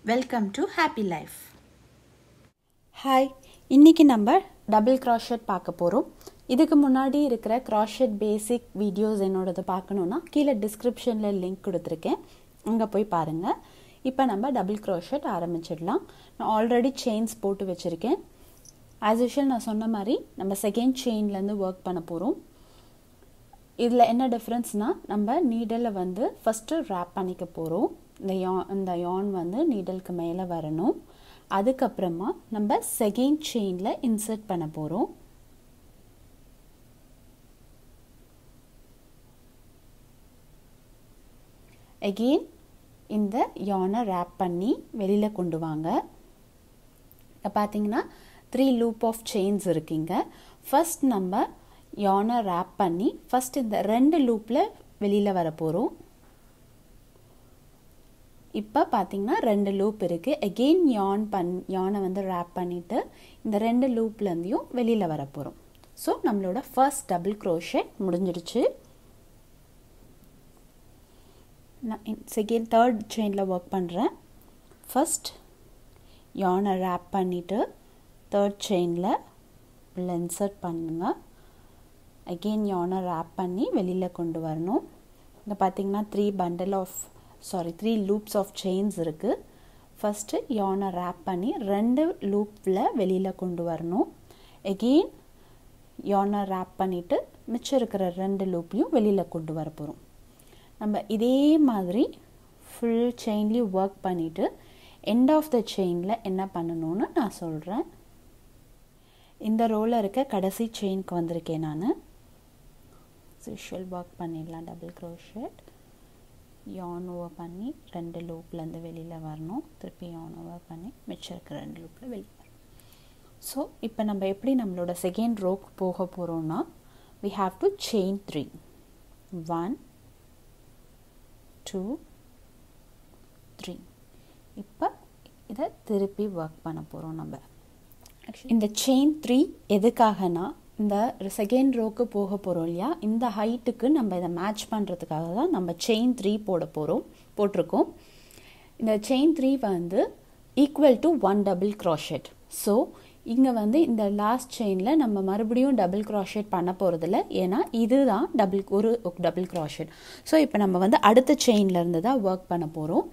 welcome to happy life hi இன்றைக்கி நம்ம double க்ராஷட் பார்க்க போகிறோம் இதுக்கு முன்னாடி இருக்கிற க்ராஷட் பேசிக் வீடியோஸ் என்னோடது பார்க்கணுன்னா கீழே டிஸ்கிரிப்ஷனில் லிங்க் கொடுத்துருக்கேன் அங்கே போய் பாருங்கள் இப்போ நம்ம டபுள் க்ராஷட் ஆரம்பிச்சிடலாம் நான் ஆல்ரெடி செயின்ஸ் போட்டு வச்சுருக்கேன் ஆஸ் யூஷுவல் நான் சொன்ன மாதிரி நம்ம செகண்ட் செயின்லேருந்து ஒர்க் பண்ண போகிறோம் இதில் என்ன டிஃப்ரென்ஸ்னால் நம்ம நீடலில் வந்து ஃபஸ்ட்டு ரேப் பண்ணிக்க போகிறோம் இந்த யா இந்த யான் வந்து நீடலுக்கு மேலே வரணும் அதுக்கப்புறமா நம்ம செகண்ட் செயினில் இன்சர்ட் பண்ண போகிறோம் எகெயின் இந்த யானை ரேப் பண்ணி வெளியில் கொண்டு வாங்க இப்போ பார்த்தீங்கன்னா த்ரீ லூப் ஆஃப் செயின்ஸ் இருக்குங்க ஃபஸ்ட் நம்ம யானை ரேப் பண்ணி ஃபஸ்ட் இந்த ரெண்டு லூப்பில் வெளியில் வர போகிறோம் இப்போ பார்த்தீங்கன்னா ரெண்டு லூப் இருக்குது எகெயின் யான் பண் யானை வந்து ரேப் பண்ணிவிட்டு இந்த ரெண்டு லூப்லேருந்தையும் வெளியில் வர போகிறோம் ஸோ நம்மளோட ஃபர்ஸ்ட் டபுள் க்ரோஷெட் முடிஞ்சிடுச்சு நான் செகண்ட் தேர்ட் செயினில் ஒர்க் பண்ணுறேன் ஃபஸ்ட் யானை ரேப் பண்ணிவிட்டு தேர்ட் செயினில் உள்ள இன்சர்ட் பண்ணுங்க அகெயின் யானை ரேப் பண்ணி வெளியில் கொண்டு வரணும் இங்கே பார்த்தீங்கன்னா three bundle of sorry three loops of chains இருக்குது ஃபஸ்ட்டு யானை ரேப் பண்ணி ரெண்டு லூப்பில் வெளியில் கொண்டு வரணும் எகெயின் யானை ரேப் பண்ணிவிட்டு மிச்சம் இருக்கிற ரெண்டு லூப்லையும் வெளியில் கொண்டு வர போகிறோம் நம்ம இதே மாதிரி ஃபுல் செயின்லேயும் ஒர்க் பண்ணிவிட்டு எண்ட் ஆஃப் த செயினில் என்ன பண்ணணும்னு நான் சொல்கிறேன் இந்த ரோவில் இருக்க கடைசி செயினுக்கு வந்திருக்கேன் நான் யூஷுவல் ஒர்க் பண்ணிடலாம் டபுள் க்ரோஷெட் யான் ஓவர் பண்ணி ரெண்டு லூப்லேருந்து வெளியில் வரணும் திருப்பி யான் ஓவர் பண்ணி மிச்சம் இருக்கிற ரெண்டு லூப்பில் வெளியில் வரணும் ஸோ இப்போ நம்ம எப்படி நம்மளோட செகண்ட் ரோக்கு போக போகிறோன்னா we have to chain three one two three இப்போ இதை திருப்பி ஒர்க் பண்ண போகிறோம் நம்ம இந்த செயின் த்ரீ எதுக்காகனா இந்த செகண்ட் ரோக்கு போக போகிறோம் இல்லையா இந்த ஹைட்டுக்கு நம்ம இதை மேட்ச் பண்ணுறதுக்காக தான் நம்ம செயின் த்ரீ போட போகிறோம் போட்டிருக்கோம் இந்த செயின் த்ரீ வந்து equal to one double crochet so இங்கே வந்து இந்த லாஸ்ட் செயினில் நம்ம மறுபடியும் டபுள் க்ராஷெட் பண்ண போகிறதில்ல ஏன்னா இதுதான் டபுள் ஒரு டபுள் க்ராஷெட் ஸோ இப்போ நம்ம வந்து அடுத்த செயின்லேருந்து தான் ஒர்க் பண்ண போகிறோம்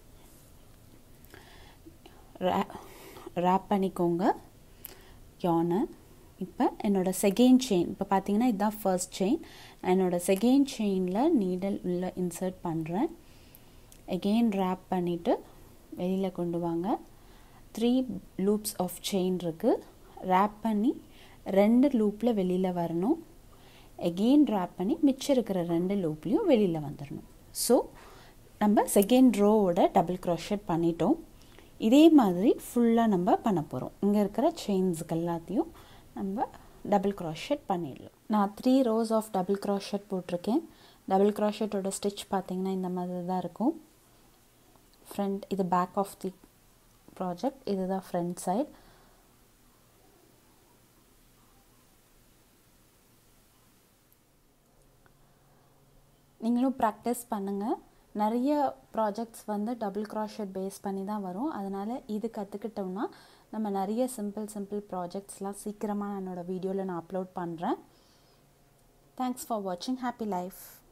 ரேப் பண்ணிக்கோங்க யானை இப்போ என்னோடய செகண்ட் செயின் இப்போ பார்த்தீங்கன்னா இதுதான் ஃபர்ஸ்ட் செயின் நான் என்னோடய செகண்ட் செயினில் நீடல் உள்ள இன்சர்ட் பண்ணுறேன் எகெயின் ரேப் பண்ணிவிட்டு வெளியில் கொண்டு வாங்க த்ரீ லூப்ஸ் ஆஃப் செயின் இருக்குது ரேப் பண்ணி ரெண்டு லூப்பில் வெளியில் வரணும் எகெயின் ரேப் பண்ணி மிச்சம் இருக்கிற ரெண்டு லூப்லேயும் வெளியில் வந்துடணும் ஸோ நம்ம செகண்ட் ரோவோட டபுள் க்ராஷெட் பண்ணிட்டோம் இதே மாதிரி ஃபுல்லாக நம்ம பண்ண போகிறோம் இங்கே இருக்கிற செயின்ஸுக்கு எல்லாத்தையும் நம்ம டபுள் க்ராஷெட் பண்ணிடலாம் நான் three rows of double crochet போட்டிருக்கேன் டபுள் க்ராஷெட்டோட ஸ்டிச் பார்த்திங்கன்னா இந்த மாதிரி தான் இருக்கும் ஃப்ரண்ட் இது பேக் ஆஃப் தி ப்ராஜெக்ட் இதுதான் ஃப்ரண்ட் சைட் நீங்களும் ப்ராக்டிஸ் பண்ணுங்கள் நிறைய ப்ராஜெக்ட்ஸ் வந்து டபுள் க்ராஷெட் பேஸ் பண்ணி தான் வரும் அதனால் இது கற்றுக்கிட்டோம்னா நம்ம நிறைய சிம்பிள் சிம்பிள் ப்ராஜெக்ட்ஸ்லாம் சீக்கிரமாக என்னோடய வீடியோவில் நான் அப்லோட் பண்ணுறேன் தேங்க்ஸ் ஃபார் வாட்சிங் ஹாப்பி லைஃப்